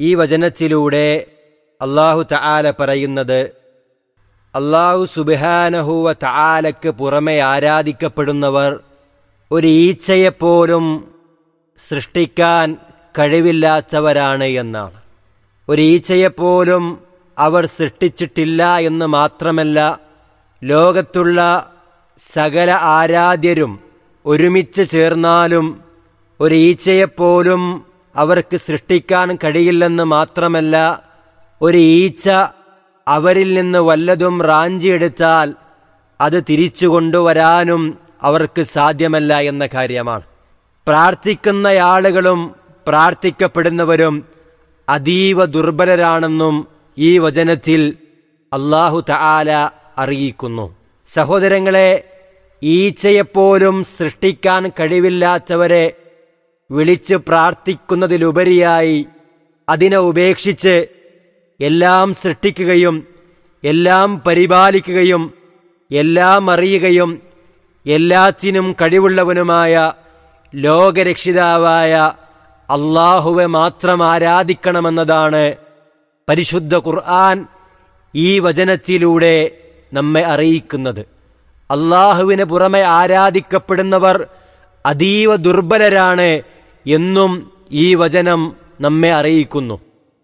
ഈ വചനത്തിലൂടെ അള്ളാഹു തആല പറയുന്നത് അള്ളാഹു സുബിഹാനഹുവ തആലക്ക് പുറമെ ആരാധിക്കപ്പെടുന്നവർ ഒരു ഈച്ചയെപ്പോലും സൃഷ്ടിക്കാൻ കഴിവില്ലാത്തവരാണ് എന്നാണ് ഒരു ഈച്ചയെപ്പോലും അവർ സൃഷ്ടിച്ചിട്ടില്ല എന്ന് മാത്രമല്ല ലോകത്തുള്ള സകല ആരാധ്യരും ഒരുമിച്ച് ചേർന്നാലും ഒരു ഈച്ചയെപ്പോലും അവർക്ക് സൃഷ്ടിക്കാൻ കഴിയില്ലെന്ന് മാത്രമല്ല ഒരു ഈച്ച അവരിൽ നിന്ന് വല്ലതും റാഞ്ചിയെടുത്താൽ അത് തിരിച്ചു കൊണ്ടുവരാനും അവർക്ക് സാധ്യമല്ല എന്ന കാര്യമാണ് പ്രാർത്ഥിക്കുന്ന ആളുകളും പ്രാർത്ഥിക്കപ്പെടുന്നവരും അതീവ ദുർബലരാണെന്നും ഈ വചനത്തിൽ അള്ളാഹു തആല അറിയിക്കുന്നു സഹോദരങ്ങളെ ഈച്ചയെപ്പോലും സൃഷ്ടിക്കാൻ കഴിവില്ലാത്തവരെ വിളിച്ച് പ്രാർത്ഥിക്കുന്നതിലുപരിയായി അതിനെ ഉപേക്ഷിച്ച് എല്ലാം സൃഷ്ടിക്കുകയും എല്ലാം പരിപാലിക്കുകയും എല്ലാം അറിയുകയും എല്ലാത്തിനും കഴിവുള്ളവനുമായ ലോകരക്ഷിതാവായ അള്ളാഹുവെ മാത്രം ആരാധിക്കണമെന്നതാണ് പരിശുദ്ധ ഖുർആൻ ഈ വചനത്തിലൂടെ നമ്മെ അറിയിക്കുന്നത് അള്ളാഹുവിന് പുറമെ ആരാധിക്കപ്പെടുന്നവർ അതീവ ദുർബലരാണ് എന്നും ഈ വചനം നമ്മെ അറിയിക്കുന്നു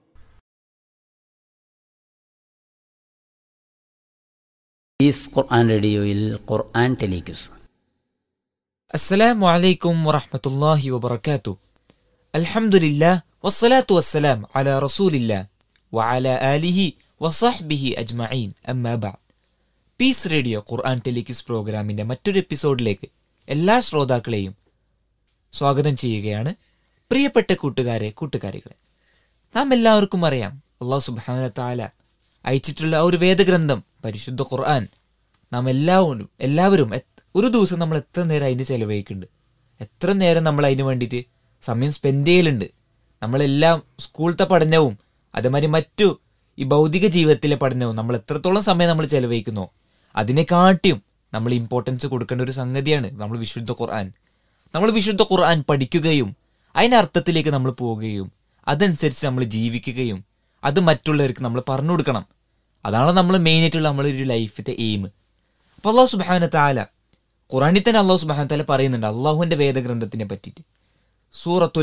ഈസ് ഖുർആൻ റേഡിയോയിൽ ഖുർആൻ ടെലിക്യൂസ് السلام عليكم ورحمة الله وبركاته الحمد لله والصلاة والسلام على رسول الله وعلى آله وصحبه أجمعين أما بعد പീസ് റേഡിയോ ഖുർആൻ ടെലിക്യൂസ് പ്രോഗ്രാമിന്റെ മറ്റൊരു എപ്പിസോഡിലേക്ക് എല്ലാ ശ്രോതാക്കളെയും സ്വാഗതം ചെയ്യുകയാണ് പ്രിയപ്പെട്ട കൂട്ടുകാരെ കൂട്ടുകാരികളെ നാം എല്ലാവർക്കും അറിയാം അള്ളാഹു സുബാന താല അയച്ചിട്ടുള്ള ആ ഒരു വേദഗ്രന്ഥം പരിശുദ്ധ ഖുർആൻ നാം എല്ലാവരും എല്ലാവരും എത്- ഒരു ദിവസം നമ്മൾ എത്ര നേരം അതിന് ചെലവഴിക്കുന്നുണ്ട് എത്ര നേരം നമ്മൾ അതിന് വേണ്ടിയിട്ട് സമയം സ്പെൻഡ് ചെയ്യലുണ്ട് നമ്മളെല്ലാം സ്കൂളത്തെ പഠനവും അതേമാതിരി മറ്റു ഈ ഭൗതിക ജീവിതത്തിലെ പഠനവും നമ്മൾ എത്രത്തോളം സമയം നമ്മൾ ചെലവഴിക്കുന്നോ അതിനെക്കാട്ടിയും നമ്മൾ ഇമ്പോർട്ടൻസ് കൊടുക്കേണ്ട ഒരു സംഗതിയാണ് നമ്മൾ വിശുദ്ധ ഖുർആൻ നമ്മൾ വിശുദ്ധ ഖുർആൻ പഠിക്കുകയും അതിനർത്ഥത്തിലേക്ക് നമ്മൾ പോവുകയും അതനുസരിച്ച് നമ്മൾ ജീവിക്കുകയും അത് മറ്റുള്ളവർക്ക് നമ്മൾ പറഞ്ഞു കൊടുക്കണം അതാണ് നമ്മൾ മെയിനായിട്ടുള്ള നമ്മുടെ ഒരു ലൈഫിന്റെ എയിം അപ്പോൾ അള്ളാഹു സുബാന താല ഖുറാനിൽ തന്നെ അള്ളാഹു സുബാന താല പറയുന്നുണ്ട് അള്ളാഹുവിന്റെ വേദഗ്രന്ഥത്തിനെ പറ്റിയിട്ട് സൂറത്തുൽ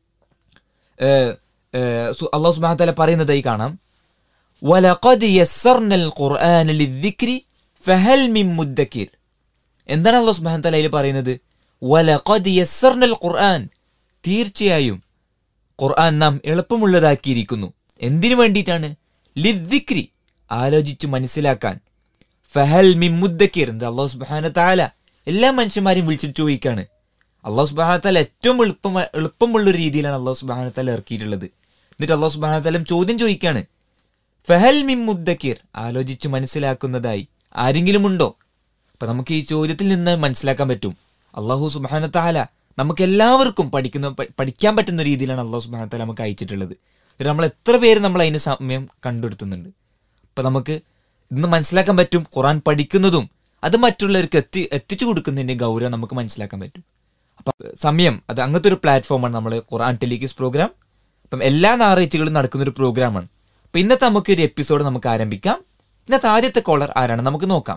ഏഹ്, ഏഹ്, സു- അള്ളാഹു സുബാന താല പറയുന്നതായി കാണാം വലഖദ് യസ്സർനൽ ഖുർആന ലിദ്ദിക്രി ഫഹൽ മിൻ മുദ്ദക്കിർ എന്താണ് അള്ളാഹു സുബ്ഹാനഹു വ തആല അതിൽ പറയുന്നത് വലഖദ് യസ്സർനൽ ഖുർആൻ തീർച്ചയായും ഖുർആൻ നാം എളുപ്പമുള്ളതാക്കിയിരിക്കുന്നു എന്തിനു വേണ്ടിയിട്ടാണ് ലിദ്ദിക്രി ആലോചിച്ചു മനസ്സിലാക്കാൻ ഫഹൽ മിൻ മുദ്ദക്കിർ എന്താ അള്ളാഹു സുബ്ഹാനഹു വ തആല എല്ലാ മനുഷ്യന്മാരെയും വിളിച്ചിട്ട് ചോദിക്കാണ് അള്ളാഹു സുബ്ഹാനഹു വ തആല ഏറ്റവും എളുപ്പം എളുപ്പമുള്ള ഒരു രീതിയിലാണ് അള്ളാഹു സുബ്ഹാനഹു വ തആല ഇറക്കിയിട്ടുള്ളത് എന്നിട്ട് അള്ളാഹു സുബ്ഹാനഹു വ തആല ചോദ്യം ചോദിക്കാണ് ഫഹൽ മിൻ മുദ്ദക്കിർ ആലോചിച്ചു മനസ്സിലാക്കുന്നതായി ആരെങ്കിലും ഉണ്ടോ അപ്പൊ നമുക്ക് ഈ ചോദ്യത്തിൽ നിന്ന് മനസ്സിലാക്കാൻ പറ്റും അള്ളാഹു സുബാന താല നമുക്ക് എല്ലാവർക്കും പഠിക്കുന്ന പ- പഠിക്കാൻ പറ്റുന്ന രീതിയിലാണ് അള്ളാഹു സുബാന താല നമുക്ക് അയച്ചിട്ടുള്ളത് എന്നിട്ട് നമ്മൾ എത്ര പേര് നമ്മൾ അതിന് സമയം കണ്ടെടുത്തുന്നുണ്ട് അപ്പൊ നമുക്ക് ഇന്ന് മനസ്സിലാക്കാൻ പറ്റും ഖുറാൻ പഠിക്കുന്നതും അത് മറ്റുള്ളവർക്ക് എത്തി എത്തിച്ചു കൊടുക്കുന്നതിന്റെ ഗൗരവം നമുക്ക് മനസ്സിലാക്കാൻ പറ്റും അപ്പൊ സമയം അത് അങ്ങനത്തെ ഒരു പ്ലാറ്റ്ഫോമാണ് നമ്മൾ ഖുറാൻ ടെലിക്യൂസ് പ്രോഗ്രാം അപ്പം എല്ലാ ഞായറാഴ്ചകളും നടക്കുന്ന ഒരു പ്രോഗ്രാമാണ് അപ്പൊ ഇന്നത്തെ നമുക്ക് ഒരു എപ്പിസോഡ് നമുക്ക് ആരംഭിക്കാം ഇന്നത്തെ ആദ്യത്തെ കോളർ ആരാണ് നമുക്ക് നോക്കാം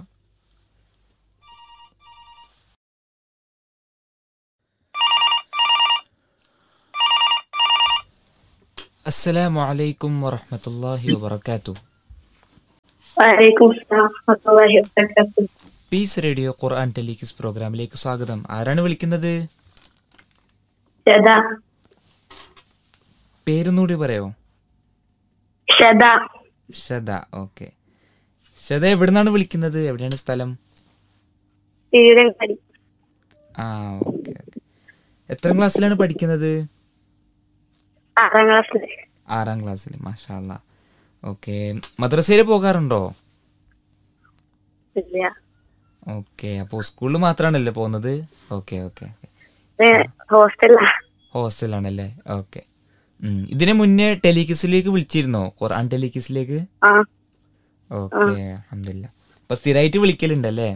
അസ്സലാമു അലൈക്കും വറഹ്മത്തുള്ളാഹി വബറകാത്തു വലൈക്കും സ്സലാം വറഹ്മത്തുള്ളാഹി വബറകാതുഹു പീസ് റേഡിയോ ഖുർആൻ ടെലിക്യൂസ് പ്രോഗ്രാമിലേക്ക് സ്വാഗതം ആരാണ് വിളിക്കുന്നത് ഷദ പേരൊന്നുകൂടി പറയോ ഷദ ഷദ ഓക്കെ ഷദ എവിടുന്നാണ് വിളിക്കുന്നത് എവിടെയാണ് സ്ഥലം തിരുരങ്ങാടി ആ ഓക്കെ ഓക്കെ എത്ര ക്ലാസ്സിലാണ് പഠിക്കുന്നത് ആറാം ക്ലാസ്സില് ആറാം ക്ലാസ്സിൽ മാഷാല്ല ഓക്കെ മദ്രസയിൽ പോകാറുണ്ടോ ഇല്ല ഓക്കെ അപ്പോൾ സ്കൂളിൽ മാത്രമാണല്ലേ പോകുന്നത് ഓക്കെ ഓക്കെ ഹോസ്റ്റലാ ഹോസ്റ്റലാണല്ലേ ഓക്കെ ഇതിന് മുന്നേ ടെലിക്കിസിലേക്ക് വിളിച്ചിരുന്നോ ഖുർആൻ ടെലിക്കിസിലേക്ക് ആ ഓക്കെ അഹമ്മദില്ല അപ്പൊ സ്ഥിരമായിട്ട് വിളിക്കലുണ്ടല്ലേ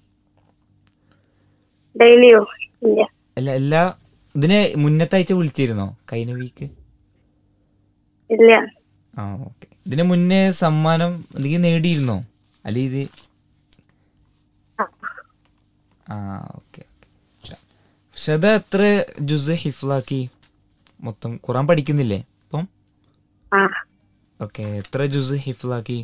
ഡെയിലിയോ ഇല്ല അല്ല എല്ലാ ഇതിന് മുന്നത്തെ ആഴ്ച വിളിച്ചിരുന്നോ കഴിഞ്ഞ വീക്ക് ഇല്ല ആ ഓക്കെ ഇതിന് മുന്നേ സമ്മാനം എന്തെങ്കിലും നേടിയിരുന്നോ അല്ലെ ഇത് ആ ഓക്കെ പക്ഷെ അത് എത്ര ജുസ് ഹിഫ്ലാക്കി മൊത്തം ഖുറാൻ പഠിക്കുന്നില്ലേ ഇപ്പം ആ ഓക്കെ എത്ര ജുസ് ഹിഫ്ലാക്കി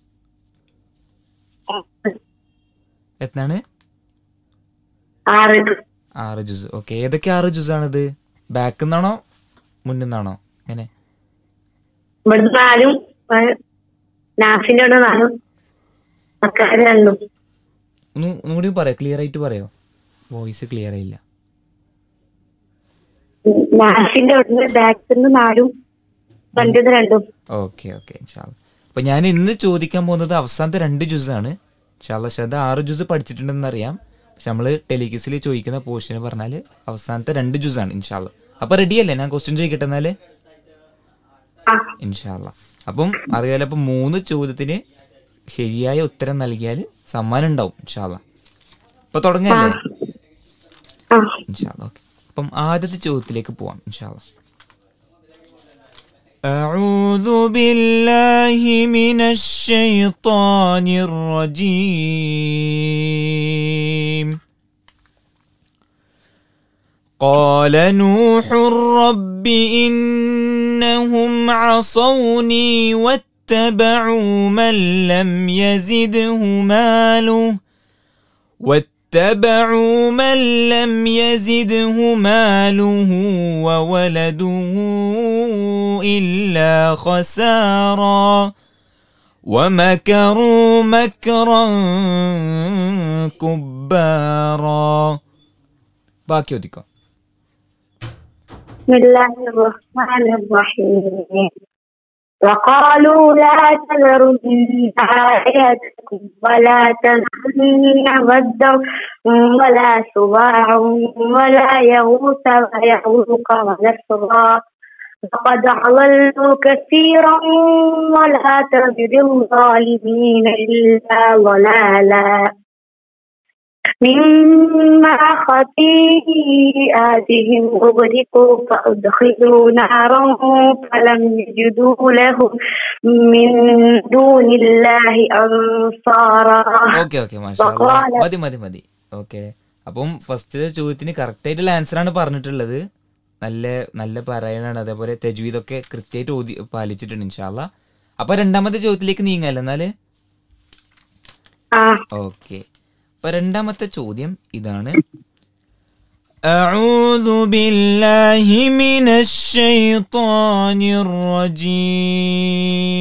എത്താണ് ആറ് ആറ് ജുസ് ഓക്കെ ഏതൊക്കെ ആറ് ജുസ് ആണിത് ബാക്കിൽ നിന്നാണോ മുന്നിൽ നിന്നാണോ എങ്ങനെ ഇവിടുന്ന് നാലും ഏഹ്, നാഫിന്റെ അവിടെ നാലും മക്കാര് രണ്ടും ഒന്ന് ഒന്നുകൂടി പറയാം ക്ലിയർ ആയിട്ട് പറയോ വോയിസ് ക്ലിയർ ആയില്ല നാഫിന്റെ അവിടുന്ന് ബാക്കിൽ നിന്ന് നാലും ഫ്രണ്ടിൽ രണ്ടും ഓക്കെ ഓക്കെ ഇൻഷാല്ല അപ്പൊ ഞാൻ ഇന്ന് ചോദിക്കാൻ പോകുന്നത് അവസാനത്തെ രണ്ട് ജ്യൂസാണ് ഇൻഷാല്ല പക്ഷെ അത് ആറ് ജ്യൂസ് പഠിച്ചിട്ടുണ്ടെന്ന് അറിയാം പക്ഷെ നമ്മള് ടെലിക്കിസിൽ ചോദിക്കുന്ന പോർഷന് പറഞ്ഞാൽ അവസാനത്തെ രണ്ട് ജ്യൂസാണ് ഇൻഷാല്ല അപ്പൊ റെഡി അല്ലേ ഞാൻ ക്വസ്റ്റ്യൻ ചോദിക്കട്ടെ എന്നാല് ആ ഇൻഷാല്ല അപ്പം അറിയാലോ അപ്പൊ മൂന്ന് ചോദ്യത്തിന് ശരിയായ ഉത്തരം നൽകിയാൽ സമ്മാനം ഉണ്ടാവും ഇൻഷാല്ല അപ്പൊ തുടങ്ങല്ലേ ആ ഇൻഷാല്ല ഓക്കെ അപ്പം ആദ്യത്തെ ചോദ്യത്തിലേക്ക് പോവാം ഇൻഷാല്ല أعوذ بالله من الشيطان الرجيم قال نوح رب إنهم عصوني واتبعوا من لم يزده ماله واتبعوا من لم يزده ماله وولده إلا خسارا ومكروا مكرا كبارا باقي وديكم بسم الله الرحمن الرحيم وقالوا لا تذرن آلهتكم ولا تنحن ودا ولا سواع ولا يغوث ويعوق ونسرا لقد أضلوا كثيرا ولا تزد الظالمين إلا ضلالا مما خطيئاتهم أغرقوا فأدخلوا نارا فلم يجدوا لهم من دون الله أنصارا ഓക്കെ ഓക്കെ മാഷാ മതി മതി മതി ഓക്കെ അപ്പം ഫസ്റ്റ് ചോദ്യത്തിന് കറക്റ്റ് ആയിട്ടുള്ള ആൻസർ ആണ് പറഞ്ഞിട്ടുള്ളത് നല്ല നല്ല പാരായണാണ് അതേപോലെ തെജ്വീദൊക്കെ കൃത്യമായിട്ട് ഓതി പാലിച്ചിട്ടുണ്ട് ഇൻഷാല്ല അപ്പൊ രണ്ടാമത്തെ ചോദ്യത്തിലേക്ക് നീങ്ങല്ലേ എന്നാല് آه ഓക്കെ അപ്പൊ രണ്ടാമത്തെ ചോദ്യം ഇതാണ് أعوذ بالله من الشيطان الرجيم